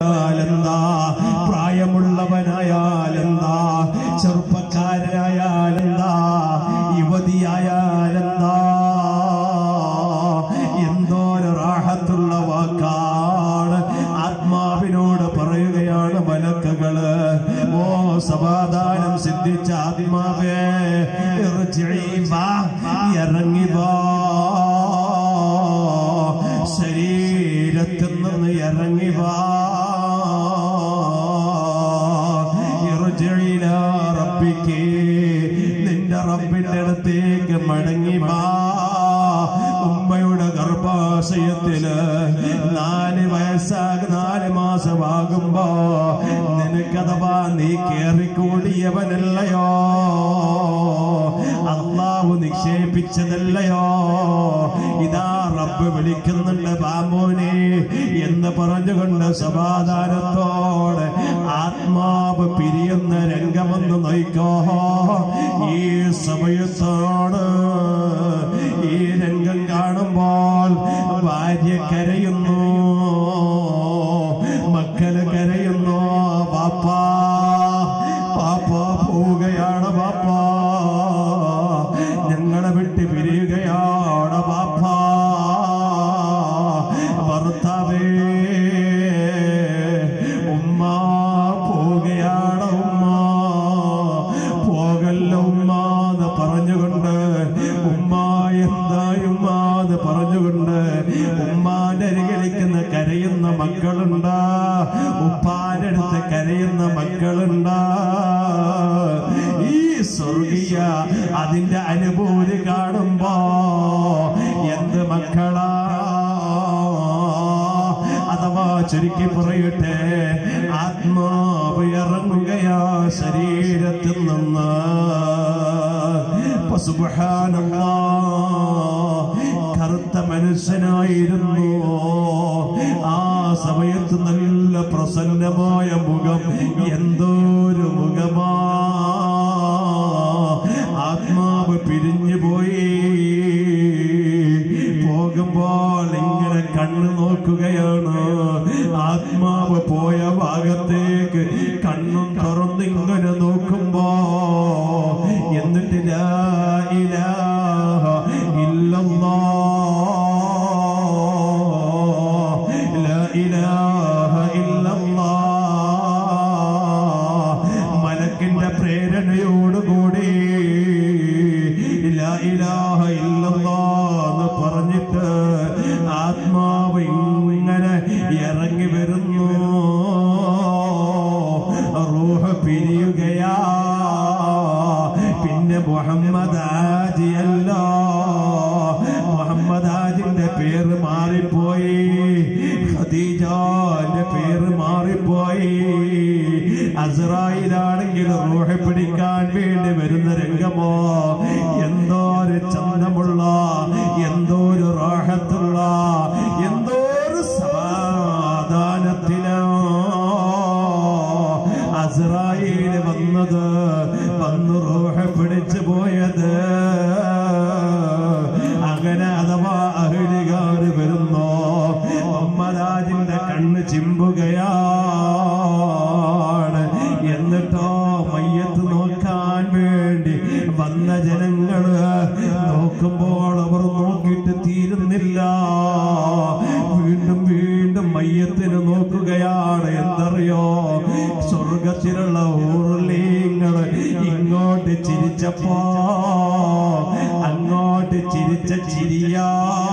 എന്താ പ്രായമുള്ളവനായാലെന്താ ചെറുപ്പക്കാരനായാലെന്താ യുവതിയായാലെന്താ എന്തോരം റാഹത്തുള്ള വാക്കാണ് ആത്മാവിനോട് പറയുകയാണ് മലക്കുകള് ഓ സമാധാനം സിദ്ധിച്ച ആത്മാവേ ഇർജിഇ വാ, ഇറങ്ങി വാ ശരീരത്തിൽ നിന്ന് ഇറങ്ങി വാ ഇർജിഇ ഇലാ റബ്ബിക്ക് നിന്റെ റബ്ബിന്റെ അടുത്തേക്ക് മടങ്ങി വാ ഉമ്മയുടെ ഗർഭാശയത്തില് നാല് വയസ്സാക നാല് മാസമാകുമ്പോ നിനക്കഥവാ നീ കേറിക്കൂടിയവനല്ലയോ അള്ളാഹു നിക്ഷേപിച്ചതല്ലയോ ഇതാ റബ്ബ് വിളിക്കുന്നുണ്ട് ബാമോനെ എന്ന് പറഞ്ഞുകൊണ്ട് സമാധാനത്തോടെ ആത്മാവ് പിരിയുന്ന രംഗമെന്ന് നയിക്കോ ഈ സമയത്താണ് ഈ രംഗം കാണുമ്പോൾ ഭാര്യ കരയുന്നു മക്കള് കരയുന്നു പാപ്പാ പാപ്പ പോവുകയാണ് പാപ്പാ ഞങ്ങളെ വിട്ട് പിരിയുകയാണ് പാപ്പാ ഭർത്താവേ ഉമ്മ പോവുകയാണ് ഉമ്മ പോകല്ല ഉമ്മ എന്ന് പറഞ്ഞുകൊണ്ട് ഉമ്മ എന്തായി ഉമ്മ എന്ന് പറഞ്ഞുകൊണ്ട് ഉമ്മാന്റെ അരികിലിക്കുന്ന കരയുന്ന മക്കളുണ്ട് ഉപ്പാന്റെ അടുത്ത് കരയുന്ന മക്കളുണ്ട് ഈ സ്വർഗീയ അതിന്റെ അനുഭൂതി കാണുമ്പോ എന്ത് മക്കളാ അഥവാ ചുരുക്കി പറയട്ടെ ആത്മാവ് ഇറങ്ങുകയാ ശരീരത്തിൽ നിന്ന് അപ്പൊ സുബ്ഹാനല്ലാ, കറുത്ത മനുഷ്യനായിരുന്നു ആ സമയത്ത് നല്ല പ്രസന്നമായ മുഖം എന്തോരു മുഖമാ ആത്മാവ് പിരിഞ്ഞു പോയി പോകുമ്പോൾ ഇങ്ങനെ കണ്ണു നോക്കുകയാണ് ആത്മാവ് പോയ ഭാഗത്തേക്ക് കണ്ണും തുറന്നിങ്ങനെ നോക്കുമ്പോ എന്നിട്ട് ലാ ഇലാഹ ഇല്ലല്ലാഹ് ലാ ഇലാഹ ഇല്ലല്ലാഹ് മലക്കിന്റെ പ്രേരണയോടുകൂടി ലാ ഇലാഹ ഇല്ലല്ലാഹ് എന്ന് പറഞ്ഞിട്ട് ആത്മാവ് ഇങ്ങനെ ഇറങ്ങി വരുന്നു റൂഹ് പിരിയുകയാ പിന്നെ മുഹമ്മദ് ആജി അല്ല മുഹമ്മദ് ആജിന്റെ പേര് മാറിപ്പോയി ഖദീജാന്റെ പേര് മാറിപ്പോയി അസ്രായിലാണെങ്കിൽ റൂഹ് പിടിക്കാൻ വേണ്ടി വരുന്ന രംഗമോ എന്തോ ഒരു ചന്തമുള്ള എന്തോ ഒരു റാഹത്തുള്ള എന്തോ ഒരു സമാധാനത്തിലോ അസ്രായേല് വന്നത് വന്ന് റൂഹ പിടിച്ചു പോയത് അങ്ങനെ അഥവാ അഹലികാര് വരുന്നോ അമ്മരാജിന്റെ കണ്ണ് ചിമ്പുകയാണ് എന്നിട്ടോ മയ്യത്ത് നോക്കാൻ വേണ്ടി വന്ന ജനങ്ങള് നോക്കുമ്പോൾ അവർ നോക്കിയിട്ട് തീരുന്നില്ല വീണ്ടും വീണ്ടും മയ്യത്തിന് നോക്കുകയാണ് എന്തറിയോ സ്വർഗത്തിലുള്ള ഊർലീങ്ങൾ ഇങ്ങോട്ട് ചിരിച്ചപ്പോ അങ്ങോട്ട് ചിരിച്ച ചിരിയാ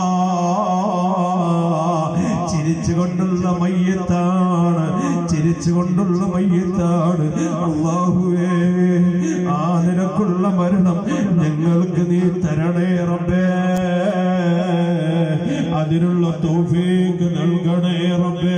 ചിരിച്ചുകൊണ്ടുള്ള മയ്യത്താണ് ചിരിച്ചുകൊണ്ടുള്ള മയ്യത്താണ് അള്ളാഹുവേ ആ നിനക്കുള്ള മരണം ഞങ്ങൾക്ക് നീ തരണേ റബ്ബേ അതിനുള്ള തോഫീക്ക് നൽകണേ റബ്ബേ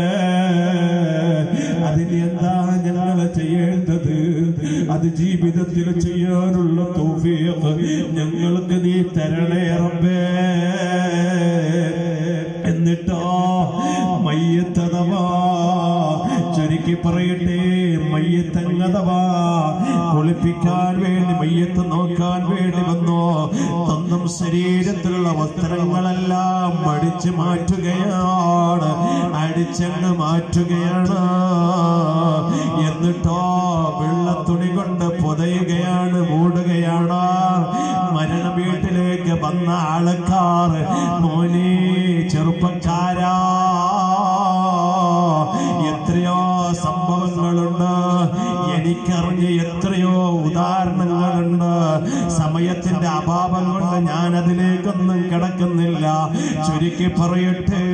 അതിന് എന്താ ഞങ്ങൾ ചെയ്യേണ്ടത് അത് ജീവിതത്തിൽ ചെയ്യാനുള്ള തോഫീക്ക് ഞങ്ങൾക്ക് നീ തരണേ റബ്ബേ എന്നിട്ടോ മയ്യത്തഥവാ ചുരുക്കി പറയട്ടെ മയ്യത്തങ്ങതവാ കുളിപ്പിക്കാൻ വേണ്ടി മയ്യത്ത് നോക്കാൻ വേണ്ടി വന്നു സ്വന്തം ശരീരത്തിലുള്ള വസ്ത്രങ്ങളെല്ലാം അടിച്ചു മാറ്റുകയാണ് അടിച്ചങ്ങ് മാറ്റുകയാണ് എന്നിട്ടോ വെള്ളത്തുണി കൊണ്ട് പുതയുകയാണ് മൂടുകയാണ് മരണ വീട്ടിലേക്ക് വന്ന ആൾക്കാർ മോനെ ചെറുപ്പക്കാരാ എത്രയോ സംഭവങ്ങളുണ്ട് എനിക്കറിഞ്ഞ എത്രയോ ഉദാഹരണങ്ങളുണ്ട് സമയത്തിന്റെ അഭാവം കൊണ്ട് ഞാൻ അതിലേക്കൊന്നും കിടക്കുന്നില്ല ചുരുക്കി പറയട്ടെ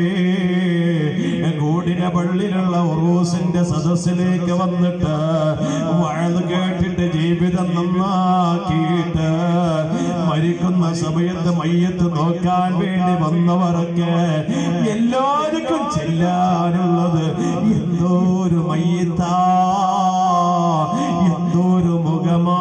കൂടിന പള്ളിയിലുള്ള ഉറൂസിന്റെ സദസ്സിലേക്ക് വന്നിട്ട് വഴത് കേട്ടിട്ട് ജീവിതം നന്നാക്കിയിട്ട് മരിക്കുന്ന സമയത്ത് മയ്യത്ത് നോക്കാൻ വേണ്ടി വന്നവരൊക്കെ എല്ലാവർക്കും ചെല്ലാനുള്ളത് എന്തോ ഒരു മയ്യത്താ എന്തോ ഒരു മുഖമാ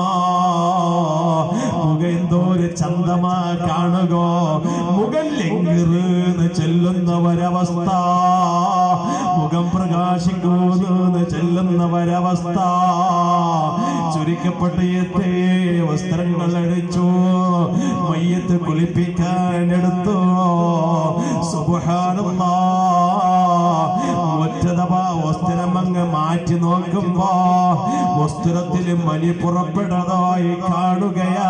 മുഖം എന്തോ ഒരു ചന്തമാ കാണുക മുഖം ലെങ്കിറന്ന് ചെല്ലുന്ന ഒരവസ്ഥ മുഖം പ്രകാശിക്കൂന്ന് ചെല്ലുന്ന ഒരവസ്ഥ ചുരുക്കപ്പെട്ട എത്തേ വസ്ത്രങ്ങൾ അടിച്ചു മയ്യത്ത് കുളിപ്പിക്കാൻ എടുത്തു സുബഹാനല്ലാ ഒറ്റതവ വസ്ത്രം അങ്ങ് മാറ്റി നോക്കുമ്പോ വസ്ത്രത്തിൽ മനി പുറപ്പെടുന്നതായി കാണുകയാ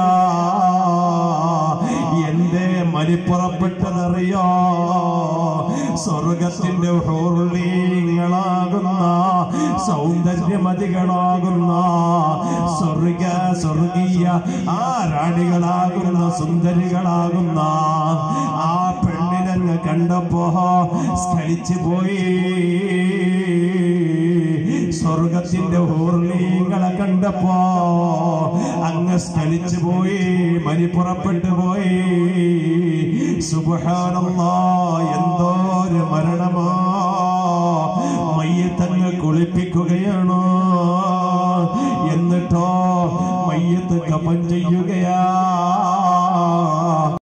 എന്റെ മനി പുറപ്പെട്ടതറിയോ സ്വർഗത്തിന്റെ ഹോർലീങ്ങളാകുന്ന സൗന്ദര്യമതികളാകുന്ന സ്വർഗ സ്വർഗീയ ആ റാണികളാകുന്ന സുന്ദരികളാകുന്ന ആ പെണ്ണിനങ്ങ് കണ്ടപ്പോ സ്ഖലിച്ചു പോയി സ്വർഗത്തിന്റെ ഹോർലീങ്ങളെ കണ്ടപ്പോ അങ്ങ് സ്ഖലിച്ചു പോയി മനി പുറപ്പെട്ടു പോയി സുബഹാനല്ലാ എന്തോ ഒരു മരണമാ മയ്യത്തങ്ങ് കുളിപ്പിക്കുകയാണോ എന്നിട്ടോ മയ്യത്ത് കപം ചെയ്യുകയാ